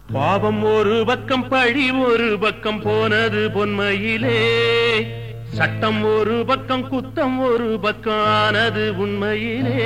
பாவம் ஒரு பக்கம் பழி ஒரு பக்கம் போனது பொன்மையிலே சட்டம் ஒரு பக்கம் குத்தம் ஒரு பக்கம் ஆனது உண்மையிலே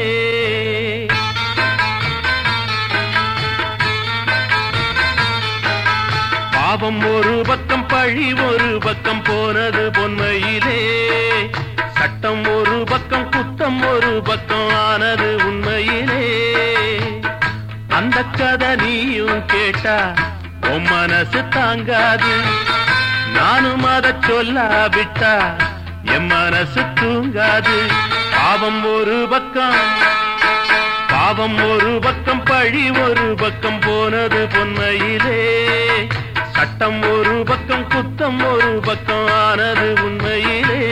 பாவம் ஒரு பக்கம் பழி ஒரு பக்கம் போனது பொன்மையிலே சட்டம் ஒரு பக்கம் குத்தம் ஒரு பக்கம் ஆனது உண்மையிலே அந்த கதை நீயும் கேட்டா உன் மனசு தாங்காது நானும் அதை சொல்லாவிட்டா என் மனசு தூங்காது பாவம் ஒரு பக்கம் பாவம் ஒரு பக்கம் பழி ஒரு பக்கம் போனது பொன்மையிலே சட்டம் ஒரு பக்கம் குத்தம் ஒரு பக்கம் ஆனது உண்மையிலே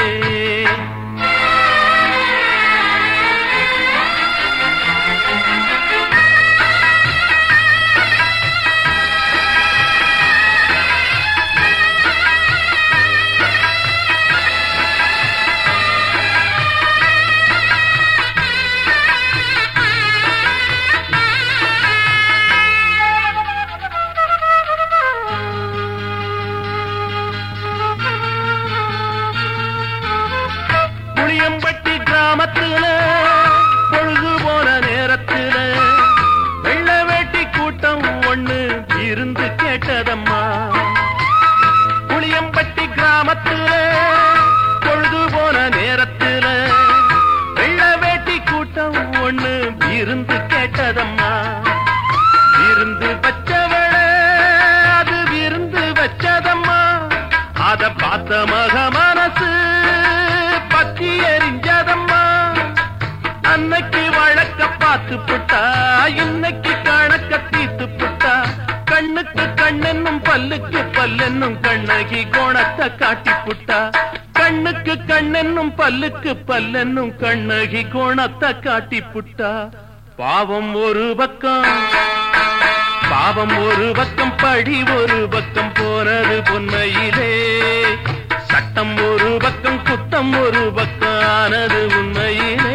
புளியம்பட்டி கிராமத்துல பொழுது போன நேரத்துல வெள்ள வேட்டி கூட்டம் ஒண்ணு இருந்து கேட்டதம்மா புளியம்பட்டி கிராமத்துல பொழுது போன நேரத்துல வெள்ள வேட்டி கூட்டம் ஒண்ணு இருந்து கேட்டதம்மா விருந்து வச்சவள அது விருந்து வச்சதம்மா அத பார்த்த மக மனசு பத்தி எரிஞ்சதம்மா அன்னைக்கு வழக்க பார்த்து புட்டா இன்னைக்கு கணக்க தீத்து புட்டா கண்ணுக்கு கண்ணென்னும் பல்லுக்கு பல்லென்னும் கண்ணகி கோணத்தை காட்டி புட்டா கண்ணுக்கு கண்ணென்னும் பல்லுக்கு பல்லென்னும் கண்ணகி கோணத்தை காட்டி புட்டா பாவம் ஒரு பக்கம் பாவம் ஒரு பக்கம் படி ஒரு பக்கம் போனது பொன்மையிலே சட்டம் ஒரு பக்கம் குத்தம் ஒரு பக்கம் ஆனது உண்மையிலே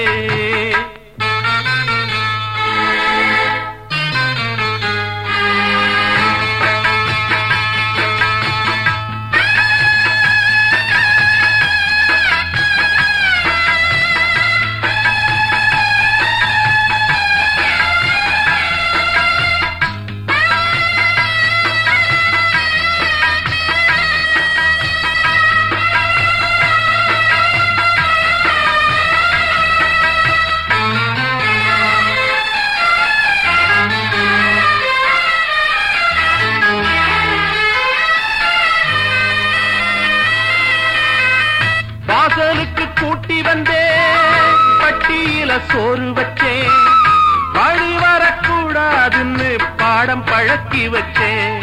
வாசலுக்கு கூட்டி வந்தேன் பட்டியில சோறு வச்சேன் வழி வரக்கூடாதுன்னு பாடம் பழக்கி வச்சேன்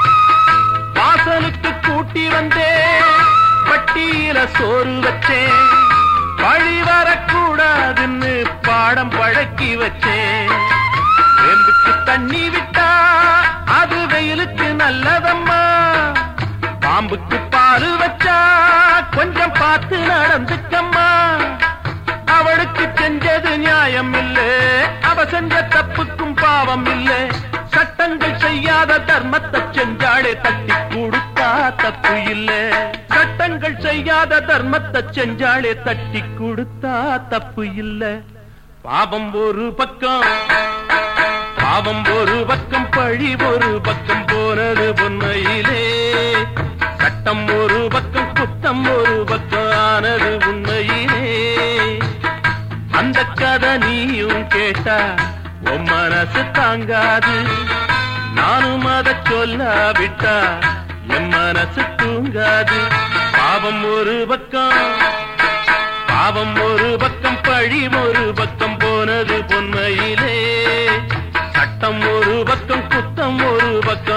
வாசலுக்கு கூட்டி வந்தேன் பட்டியில சோறு வச்சேன் வழி வரக்கூடாதுன்னு பாடம் பழக்கி வச்சேன் வேம்புக்கு தண்ணி விட்டா அது வெயிலுக்கு நல்லதம்மா பாம்புக்கு பாரு வச்சா கொஞ்சம் பார்த்து நடந்துக்கம்மா அவளுக்கு செஞ்சது நியாயம் இல்ல அவ செஞ்ச தப்புக்கும் பாவம் இல்ல சட்டங்கள் செய்யாத தர்மத்தை செஞ்சாலே தட்டி கொடுத்தா தப்பு இல்ல சட்டங்கள் செய்யாத தர்மத்தை செஞ்சாலே தட்டி கொடுத்தா தப்பு இல்ல பாவம் ஒரு பக்கம் பாவம் ஒரு பக்கம் பழி ஒரு பக்கம் போனது பொன்மையிலே சட்டம் ஒரு பக்கம் குத்தம் ஒரு பக்கம் ஆனது உண்மையிலே அந்த கதை நீயும் கேட்டா உன் மனசு தாங்காது நானும் அதை சொல்லாவிட்டா என் மனசு தூங்காது பாவம் ஒரு பக்கம் பாவம் ஒரு பக்கம் பழி ஒரு பக்கம் போனது பொன்மையிலே சட்டம் ஒரு பக்கம் குத்தம் ஒரு பக்கம்